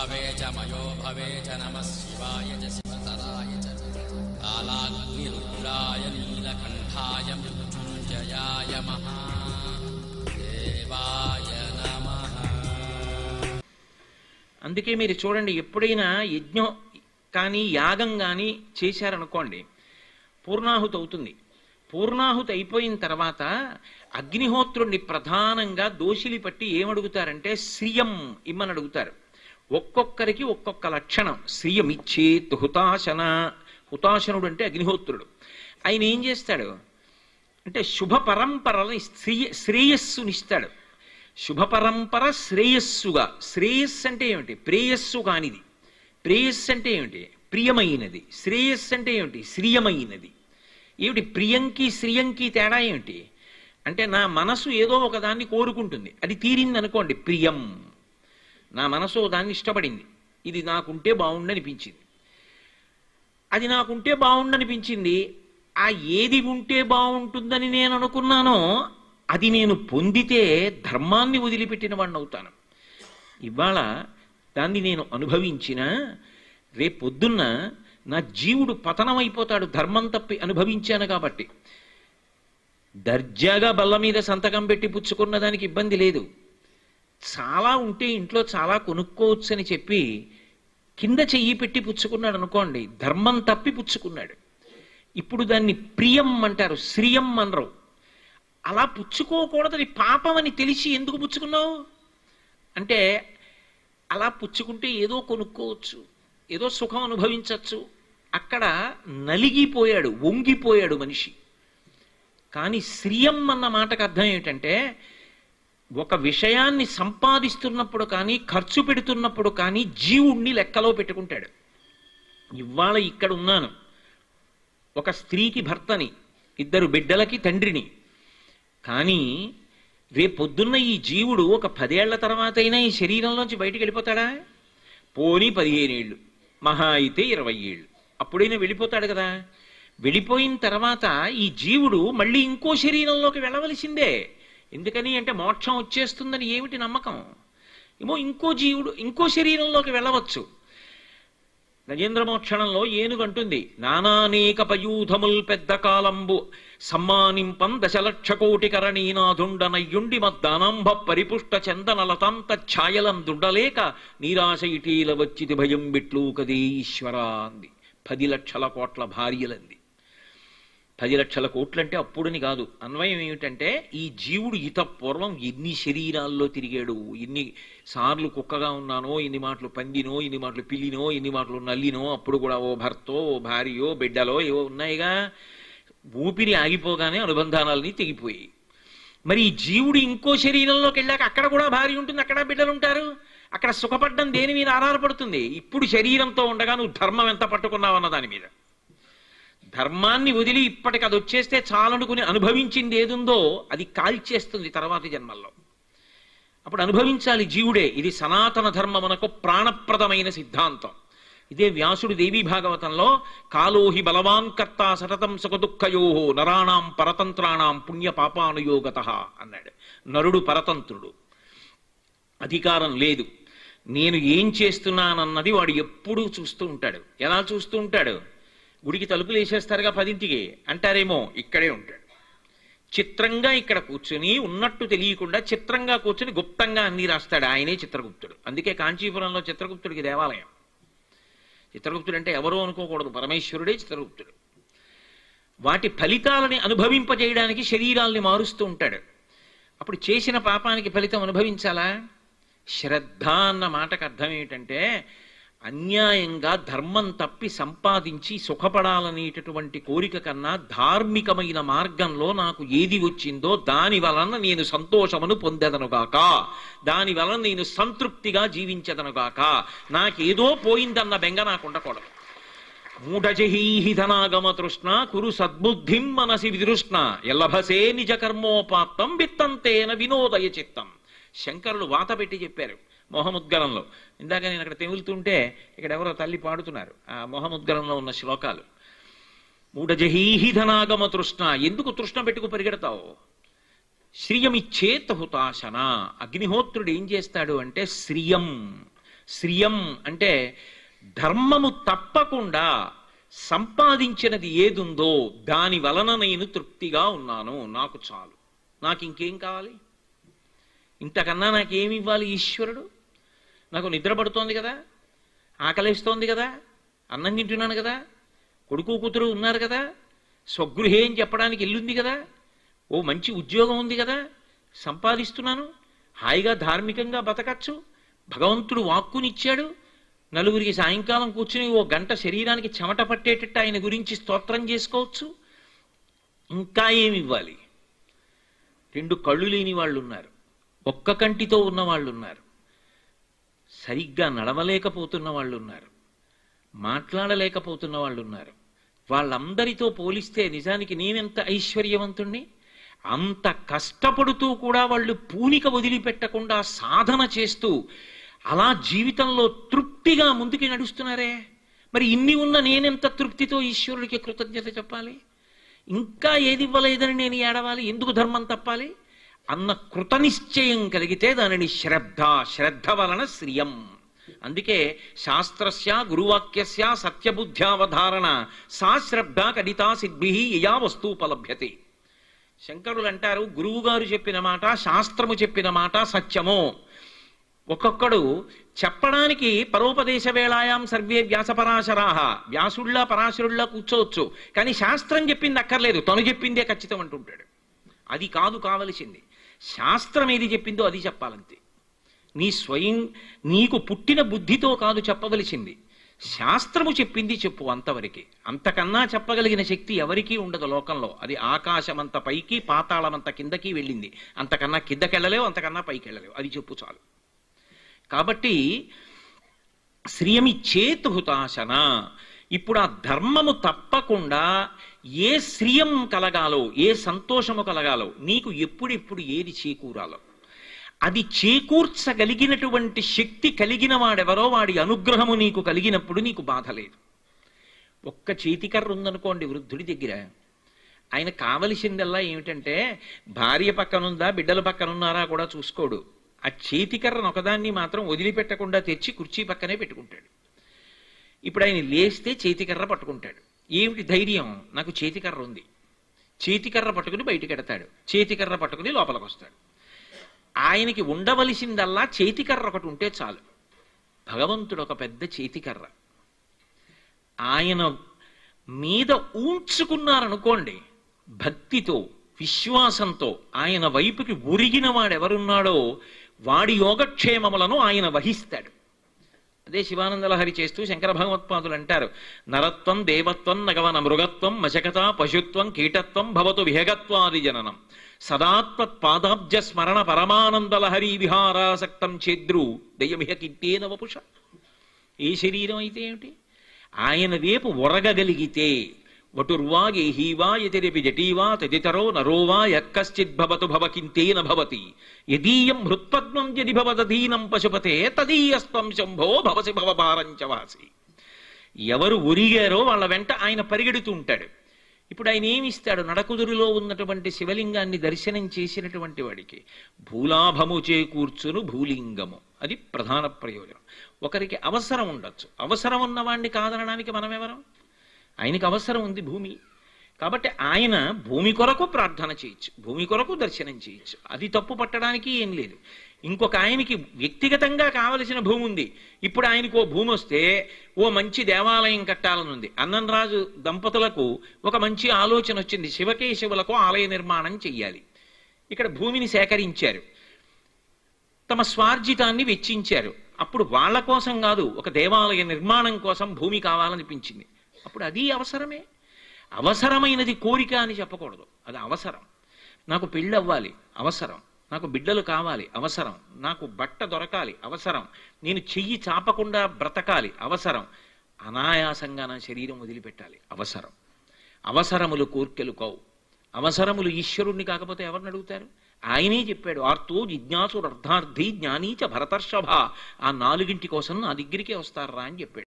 భవే చ మయో భవే చ నమః శివాయ చ శివతరాయ చ కాలాగ్నిరుద్రాయ నీలకంఠాయ మృత్యుంజయాయ మహాదేవాయ నమః అందుకే మీరు చూడండి ఎప్పుడైనా యజ్ఞం కానీ యాగం కానీ చేశారనుకోండి పూర్ణాహుతి అవుతుంది పూర్ణాహుతి అయిపోయిన తర్వాత అగ్నిహోత్రుణ్ణి ప్రధానంగా దోషిలి పట్టి ఏమడుగుతారంటే శ్రియం ఇమ్మని అడుగుతారు ఒక్కొక్కరికి ఒక్కొక్క లక్షణం శ్రియం ఇచ్చేత్ హుతాశన హుతాశనుడు అంటే అగ్నిహోత్రుడు ఆయన ఏం చేస్తాడు అంటే శుభ పరంపరని శ్రేయ శ్రేయస్సునిస్తాడు శుభ పరంపర శ్రేయస్సుగా శ్రేయస్సు అంటే ఏమిటి ప్రేయస్సు కానిది ప్రేయస్సు అంటే ఏమిటి ప్రియమైనది శ్రేయస్సు అంటే ఏమిటి శ్రియమైనది ఏమిటి ప్రియంకి శ్రియంకి తేడా ఏమిటి అంటే నా మనసు ఏదో ఒకదాన్ని కోరుకుంటుంది అది తీరింది అనుకోండి ప్రియం నా మనసు ఓ దాన్ని ఇష్టపడింది ఇది నాకుంటే బాగుండనిపించింది అది నాకుంటే బాగుండనిపించింది ఆ ఏది ఉంటే బాగుంటుందని నేను అనుకున్నానో అది నేను పొందితే ధర్మాన్ని వదిలిపెట్టిన వాడిని అవుతాను ఇవాళ దాన్ని నేను అనుభవించిన రేపొద్దున్న నా జీవుడు పతనమైపోతాడు ధర్మం తప్పి అనుభవించాను కాబట్టి దర్జాగా బల్ల మీద సంతకం పెట్టి పుచ్చుకున్న దానికి ఇబ్బంది లేదు చాలా ఉంటే ఇంట్లో చాలా కొనుక్కోవచ్చని చెప్పి కింద చెయ్యి పెట్టి పుచ్చుకున్నాడు అనుకోండి ధర్మం తప్పి పుచ్చుకున్నాడు ఇప్పుడు దాన్ని ప్రియం అంటారు శ్రియం అనరు అలా పుచ్చుకోకూడదని పాపం అని తెలిసి ఎందుకు పుచ్చుకున్నావు అంటే అలా పుచ్చుకుంటే ఏదో కొనుక్కోవచ్చు ఏదో సుఖం అనుభవించవచ్చు అక్కడ నలిగిపోయాడు వంగిపోయాడు మనిషి కానీ శ్రియం అన్న మాటకు అర్థం ఏమిటంటే ఒక విషయాన్ని సంపాదిస్తున్నప్పుడు కానీ ఖర్చు పెడుతున్నప్పుడు కానీ జీవుణ్ణి లెక్కలో పెట్టుకుంటాడు ఇవాళ ఇక్కడ ఉన్నాను ఒక స్త్రీకి భర్తని ఇద్దరు బిడ్డలకి తండ్రిని కానీ రేపొద్దున్న ఈ జీవుడు ఒక పదేళ్ల తర్వాత అయినా ఈ శరీరంలోంచి బయటికి వెళ్ళిపోతాడా పోనీ పదిహేనేళ్ళు మహా అయితే ఇరవై ఏళ్ళు అప్పుడైనా వెళ్ళిపోతాడు కదా వెళ్ళిపోయిన తర్వాత ఈ జీవుడు మళ్ళీ ఇంకో శరీరంలోకి వెళ్ళవలసిందే ఎందుకని అంటే మోక్షం వచ్చేస్తుందని ఏమిటి నమ్మకం ఏమో ఇంకో జీవుడు ఇంకో శరీరంలోకి వెళ్ళవచ్చు గజేంద్రమోక్షణంలో ఏనుగంటుంది నానానేక పయూధముల్ పెద్ద కాలంబు సమ్మానింపం దశలక్ష కోటి కరణీనాథుండనయ్యుండి మద్దానంభ పరిపుష్ట చందనలతాంత ఛాయలం దుండలేక నిరాశ ఇటీల వచ్చితి భయం బిట్లు కదే ఈశ్వరా అంది పది లక్షల కోట్ల భార్యలంది పది లక్షల కోట్లంటే అప్పుడని కాదు అన్వయం ఏమిటంటే ఈ జీవుడు ఇత పూర్వం ఎన్ని శరీరాల్లో తిరిగాడు ఎన్ని సార్లు కుక్కగా ఉన్నానో ఎన్ని మాటలు పందినో ఎన్ని మాటలు పిల్లినో ఎన్ని మాటలు నల్లినో అప్పుడు కూడా ఓ భర్తో ఓ భార్యో బిడ్డలో ఏవో ఉన్నాయిగా ఊపిరి ఆగిపోగానే అనుబంధానాలని తెగిపోయి మరి ఈ జీవుడు ఇంకో శరీరంలోకి వెళ్ళాక అక్కడ కూడా భార్య ఉంటుంది అక్కడ బిడ్డలు ఉంటారు అక్కడ సుఖపడ్డం దేని మీద ఆధారపడుతుంది ఇప్పుడు శరీరంతో ఉండగా నువ్వు ధర్మం ఎంత పట్టుకున్నావు అన్న దాని మీద ధర్మాన్ని వదిలి ఇప్పటికి అది వచ్చేస్తే చాలనుకుని అనుభవించింది ఏదుందో అది కాల్చేస్తుంది తర్వాతి జన్మల్లో అప్పుడు అనుభవించాలి జీవుడే ఇది సనాతన ధర్మమునకు ప్రాణప్రదమైన సిద్ధాంతం ఇదే వ్యాసుడు దేవీ భాగవతంలో కాలోహి బలవాన్ కర్త సతతం సుఖదుఃఖయో నరాణాం పరతంత్రాణం పుణ్య పాపానుయోగత అన్నాడు నరుడు పరతంత్రుడు అధికారం లేదు నేను ఏం చేస్తున్నానన్నది వాడు ఎప్పుడూ చూస్తూ ఉంటాడు ఎలా చూస్తూ ఉంటాడు గుడికి తలుపులు వేసేస్తారుగా పదింటికి అంటారేమో ఇక్కడే ఉంటాడు చిత్రంగా ఇక్కడ కూర్చుని ఉన్నట్టు తెలియకుండా చిత్రంగా కూర్చుని గుప్తంగా అన్ని రాస్తాడు ఆయనే చిత్రగుప్తుడు అందుకే కాంచీపురంలో చిత్రగుప్తుడికి దేవాలయం చిత్రగుప్తుడు అంటే ఎవరో అనుకోకూడదు పరమేశ్వరుడే చిత్రగుప్తుడు వాటి ఫలితాలని అనుభవింపజేయడానికి శరీరాల్ని మారుస్తూ ఉంటాడు అప్పుడు చేసిన పాపానికి ఫలితం అనుభవించాలా శ్రద్ధ అన్న మాటకు అర్థం ఏమిటంటే అన్యాయంగా ధర్మం తప్పి సంపాదించి సుఖపడాలనేటటువంటి కోరిక కన్నా ధార్మికమైన మార్గంలో నాకు ఏది వచ్చిందో దాని వలన నేను సంతోషమును పొందెదనుగాక దాని వలన నేను సంతృప్తిగా జీవించదనుగాక నాకేదో పోయిందన్న బెంగ నాకు ఉండకూడదు మూఢజహీహి ధనాగమ తృష్ణ కురు సద్బుద్ధిం మనసి విదృష్ణ ఎల్లభసే నిజ కర్మోపాత్తం విత్తంతేన వినోదయ చిత్తం శంకరులు వాత పెట్టి చెప్పారు మొహముద్గలంలో ఇందాక నేను అక్కడ తెగులుతుంటే ఇక్కడ ఎవరో తల్లి పాడుతున్నారు ఆ మొహముద్గలంలో ఉన్న శ్లోకాలు మూఢజహీహి ధనాగమ తృష్ణ ఎందుకు తృష్ణ పెట్టుకు పరిగెడతావు శ్రియమిచ్చేత హుతాశన అగ్నిహోత్రుడు ఏం చేస్తాడు అంటే శ్రియం శ్రియం అంటే ధర్మము తప్పకుండా సంపాదించినది ఏదుందో దాని వలన నేను తృప్తిగా ఉన్నాను నాకు చాలు నాకు ఇంకేం కావాలి ఇంతకన్నా నాకేమి ఇవ్వాలి ఈశ్వరుడు నాకు నిద్ర పడుతోంది కదా ఆకలిస్తోంది కదా అన్నం తింటున్నాను కదా కొడుకు కూతురు ఉన్నారు కదా స్వగృహే అని చెప్పడానికి ఇల్లుంది కదా ఓ మంచి ఉద్యోగం ఉంది కదా సంపాదిస్తున్నాను హాయిగా ధార్మికంగా బతకచ్చు భగవంతుడు వాక్కునిచ్చాడు నలుగురికి సాయంకాలం కూర్చుని ఓ గంట శరీరానికి చెమట పట్టేటట్టు ఆయన గురించి స్తోత్రం చేసుకోవచ్చు ఇంకా ఏమి ఇవ్వాలి రెండు కళ్ళు లేని వాళ్ళు ఉన్నారు ఒక్క కంటితో ఉన్న వాళ్ళు ఉన్నారు సరిగ్గా నడవలేకపోతున్న వాళ్ళు ఉన్నారు మాట్లాడలేకపోతున్న వాళ్ళు ఉన్నారు వాళ్ళందరితో పోలిస్తే నిజానికి నేనెంత ఐశ్వర్యవంతుణ్ణి అంత కష్టపడుతూ కూడా వాళ్ళు పూనిక వదిలిపెట్టకుండా సాధన చేస్తూ అలా జీవితంలో తృప్తిగా ముందుకి నడుస్తున్నారే మరి ఇన్ని ఉన్న నేనెంత తృప్తితో ఈశ్వరుడికి కృతజ్ఞత చెప్పాలి ఇంకా ఏది ఇవ్వలేదని నేను ఏడవాలి ఎందుకు ధర్మం తప్పాలి అన్న కృతనిశ్చయం కలిగితే దానిని శ్రద్ధ శ్రద్ధ వలన శ్రియం అందుకే శాస్త్రస్య గురువాక్యస్య సత్యబుద్ధ్యావధారణ సా శ్రద్ధ కడితా సిద్భి యయా వస్తూపలభ్యతే శంకరులు అంటారు గురువుగారు చెప్పిన మాట శాస్త్రము చెప్పిన మాట సత్యము ఒక్కొక్కడు చెప్పడానికి పరోపదేశ వేళాయాం సర్వే వ్యాసపరాశరాహ వ్యాసుళ్ళ పరాశరుళ్ళ కూర్చోవచ్చు కానీ శాస్త్రం చెప్పింది అక్కర్లేదు తను చెప్పిందే ఖచ్చితం అంటుంటాడు అది కాదు కావలసింది శాస్త్రం ఏది చెప్పిందో అది చెప్పాలంతే నీ స్వయం నీకు పుట్టిన బుద్ధితో కాదు చెప్పవలసింది శాస్త్రము చెప్పింది చెప్పు అంతవరకే అంతకన్నా చెప్పగలిగిన శక్తి ఎవరికీ ఉండదు లోకంలో అది ఆకాశమంత పైకి పాతాళమంత కిందకి వెళ్ళింది అంతకన్నా కిందకెళ్ళలేవు అంతకన్నా పైకి వెళ్ళలేవు అది చెప్పు చాలు కాబట్టి శ్రియమి చేతు హుతాశన ఇప్పుడు ఆ ధర్మము తప్పకుండా ఏ శ్రియం కలగాలో ఏ సంతోషము కలగాలో నీకు ఎప్పుడెప్పుడు ఏది చేకూరాలో అది చేకూర్చగలిగినటువంటి శక్తి కలిగిన వాడెవరో వాడి అనుగ్రహము నీకు కలిగినప్పుడు నీకు బాధ లేదు ఒక్క చేతికర్ర ఉందనుకోండి వృద్ధుడి దగ్గర ఆయన కావలసిందల్లా ఏమిటంటే భార్య పక్కనుందా బిడ్డల పక్కనున్నారా కూడా చూసుకోడు ఆ చేతికర్రను ఒకదాన్ని మాత్రం వదిలిపెట్టకుండా తెచ్చి కుర్చీ పక్కనే పెట్టుకుంటాడు ఇప్పుడు ఆయన లేస్తే చేతికర్ర పట్టుకుంటాడు ఏమిటి ధైర్యం నాకు చేతికర్ర ఉంది చేతికర్ర పట్టుకుని బయటికి ఎడతాడు చేతికర్ర పట్టుకుని లోపలికి వస్తాడు ఆయనకి ఉండవలసిందల్లా చేతికర్ర ఒకటి ఉంటే చాలు భగవంతుడు ఒక పెద్ద చేతికర్ర ఆయన మీద ఊంచుకున్నారనుకోండి భక్తితో విశ్వాసంతో ఆయన వైపుకి ఉరిగిన వాడెవరున్నాడో వాడి యోగక్షేమములను ఆయన వహిస్తాడు అదే శివానందలహరి చేస్తూ శంకర భగవత్పాదులు అంటారు నరత్వం దేవత్వం నగవన మృగత్వం మశకత పశుత్వం కీటత్వం భవతు విహగత్వాది జననం సదాత్మత్ పాదాబ్జ స్మరణ పరమానందలహరి విహారాసక్తం చేద్రు దయమిహ కిట్టేన వపుష ఏ శరీరం అయితే ఏమిటి ఆయన వైపు ఒరగగలిగితే వటుర్వా గేహీవా యతిరిపి జటీవా తదితరో నరోవా యక్కశ్చిద్భవతు భవకింతేన భవతి యదీయం హృత్పద్మం యది భవదధీనం పశుపతే తదీయస్త్వం శంభో భవసి భవభారంచ వాసి ఎవరు ఒరిగారో వాళ్ళ వెంట ఆయన పరిగెడుతూ ఉంటాడు ఇప్పుడు ఆయన ఏమి ఇస్తాడు నడకుదురులో ఉన్నటువంటి శివలింగాన్ని దర్శనం చేసినటువంటి వాడికి భూలాభము చేకూర్చును భూలింగము అది ప్రధాన ప్రయోజనం ఒకరికి అవసరం ఉండొచ్చు అవసరం ఉన్నవాడిని కాదనడానికి మనం ఎవరం ఆయనకి అవసరం ఉంది భూమి కాబట్టి ఆయన భూమి కొరకు ప్రార్థన చేయొచ్చు భూమి కొరకు దర్శనం చేయొచ్చు అది తప్పు పట్టడానికి ఏం లేదు ఇంకొక ఆయనకి వ్యక్తిగతంగా కావలసిన భూమి ఉంది ఇప్పుడు ఆయనకు ఓ భూమి వస్తే ఓ మంచి దేవాలయం కట్టాలని ఉంది అన్నంరాజు దంపతులకు ఒక మంచి ఆలోచన వచ్చింది శివకేశవులకు ఆలయ నిర్మాణం చెయ్యాలి ఇక్కడ భూమిని సేకరించారు తమ స్వార్జితాన్ని వెచ్చించారు అప్పుడు వాళ్ళ కోసం కాదు ఒక దేవాలయ నిర్మాణం కోసం భూమి కావాలనిపించింది అప్పుడు అది అవసరమే అవసరమైనది కోరిక అని చెప్పకూడదు అది అవసరం నాకు పెళ్ళి అవ్వాలి అవసరం నాకు బిడ్డలు కావాలి అవసరం నాకు బట్ట దొరకాలి అవసరం నేను చెయ్యి చాపకుండా బ్రతకాలి అవసరం అనాయాసంగా నా శరీరం వదిలిపెట్టాలి అవసరం అవసరములు కోర్కెలు కావు అవసరములు ఈశ్వరుణ్ణి కాకపోతే ఎవరిని అడుగుతారు ఆయనే చెప్పాడు ఆర్తో జిజ్ఞాసుడు అర్థార్థి జ్ఞానీచ భరతర్షభ ఆ నాలుగింటి కోసం నా దగ్గరికే వస్తారా అని చెప్పాడు